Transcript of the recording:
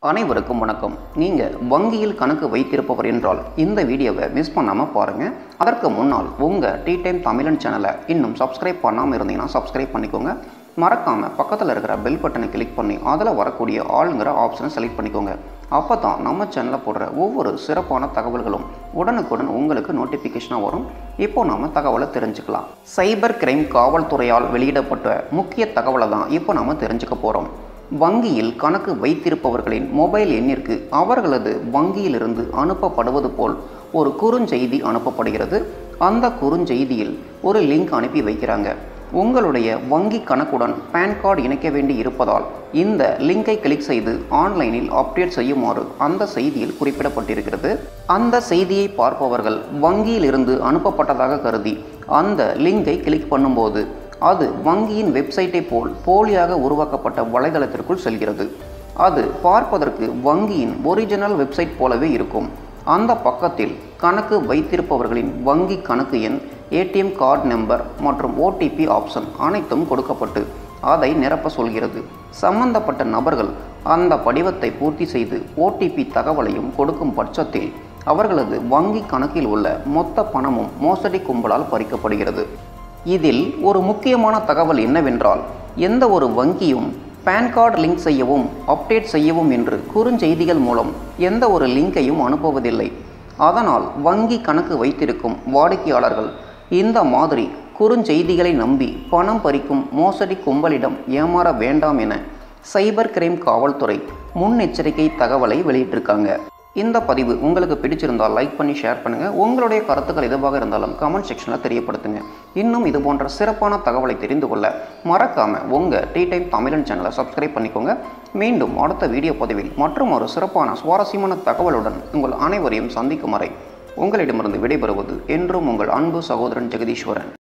அனைவருக்கும் வணக்கம் நீங்கள் வங்கியில் கணக்கு வைத்திருப்பவர் என்றால் இந்த வீடியோவை மிஸ் பண்ணாமல் பாருங்கள் அதற்கு முன்னால் உங்கள் டீ டைம் தமிழன் சேனலை இன்னும் சப்ஸ்கிரைப் பண்ணாமல் இருந்தீங்கன்னா சப்ஸ்கிரைப் பண்ணிக்கோங்க மறக்காமல் பக்கத்தில் இருக்கிற பெல் பட்டனை கிளிக் பண்ணி அதில் வரக்கூடிய ஆளுங்கிற ஆப்ஷனை செலக்ட் பண்ணிக்கோங்க அப்போ தான் நம்ம சேனலில் போடுற ஒவ்வொரு சிறப்பான தகவல்களும் உடனுக்குடன் உங்களுக்கு நோட்டிஃபிகேஷனாக வரும் இப்போ நாம தகவலை தெரிஞ்சுக்கலாம் சைபர் கிரைம் காவல்துறையால் வெளியிடப்பட்ட முக்கிய தகவலை தான் இப்போ நாம தெரிஞ்சுக்க போகிறோம் வங்கியில் கணக்கு வைத்திருப்பவர்களின் மொபைல் எண்ணிற்கு அவர்களது வங்கியிலிருந்து அனுப்பப்படுவது போல் ஒரு குறுஞ்செய்தி அனுப்பப்படுகிறது அந்த குறுஞ்செய்தியில் ஒரு லிங்க் அனுப்பி வைக்கிறாங்க உங்களுடைய வங்கி கணக்குடன் பேன் கார்டு இணைக்க வேண்டி இருப்பதால் இந்த லிங்கை கிளிக் செய்து ஆன்லைனில் அப்டேட் செய்யுமாறு அந்த செய்தியில் குறிப்பிடப்பட்டிருக்கிறது அந்த செய்தியை பார்ப்பவர்கள் வங்கியிலிருந்து அனுப்பப்பட்டதாக கருதி அந்த லிங்கை கிளிக் பண்ணும்போது அது வங்கியின் வெப்சைட்டை போல் போலியாக உருவாக்கப்பட்ட வலைதளத்திற்குள் செல்கிறது அது பார்ப்பதற்கு வங்கியின் ஒரிஜினல் வெப்சைட் போலவே இருக்கும் அந்த பக்கத்தில் கணக்கு வைத்திருப்பவர்களின் வங்கி கணக்கு எண் ஏடிஎம் கார்டு நம்பர் மற்றும் ஓடிபி ஆப்ஷன் அனைத்தும் கொடுக்கப்பட்டு அதை நிரப்ப சொல்கிறது சம்பந்தப்பட்ட நபர்கள் அந்த படிவத்தை பூர்த்தி செய்து ஓடிபி தகவலையும் கொடுக்கும் பட்சத்தில் அவர்களது வங்கி கணக்கில் உள்ள மொத்த பணமும் மோசடி கும்பலால் பறிக்கப்படுகிறது இதில் ஒரு முக்கியமான தகவல் என்னவென்றால் எந்த ஒரு வங்கியும் பேன் கார்டு லிங்க் செய்யவும் அப்டேட் செய்யவும் என்று குறுஞ்செய்திகள் மூலம் எந்த ஒரு லிங்கையும் அனுப்புவதில்லை அதனால் வங்கி கணக்கு வைத்திருக்கும் வாடிக்கையாளர்கள் இந்த மாதிரி குறுஞ்செய்திகளை நம்பி பணம் பறிக்கும் மோசடி கும்பலிடம் ஏமாற வேண்டாம் என சைபர் கிரைம் காவல்துறை முன்னெச்சரிக்கை தகவலை வெளியிட்டிருக்காங்க இந்த பதிவு உங்களுக்கு பிடிச்சிருந்தால் லைக் பண்ணி ஷேர் பண்ணுங்கள் உங்களுடைய கருத்துக்கள் எதுவாக இருந்தாலும் கமெண்ட் செக்ஷனில் தெரியப்படுத்துங்க இன்னும் இது போன்ற சிறப்பான தகவலை தெரிந்து கொள்ள மறக்காமல் உங்கள் டீ டைம் தமிழன் சேனலை சப்ஸ்கிரைப் பண்ணிக்கோங்க மீண்டும் அடுத்த வீடியோ பதிவில் மற்றும் ஒரு சிறப்பான சுவாரஸ்யமான தகவலுடன் உங்கள் அனைவரையும் சந்திக்கும் வரை உங்களிடமிருந்து விடைபெறுவது என்றும் உங்கள் அன்பு சகோதரன் ஜெகதீஸ்வரன்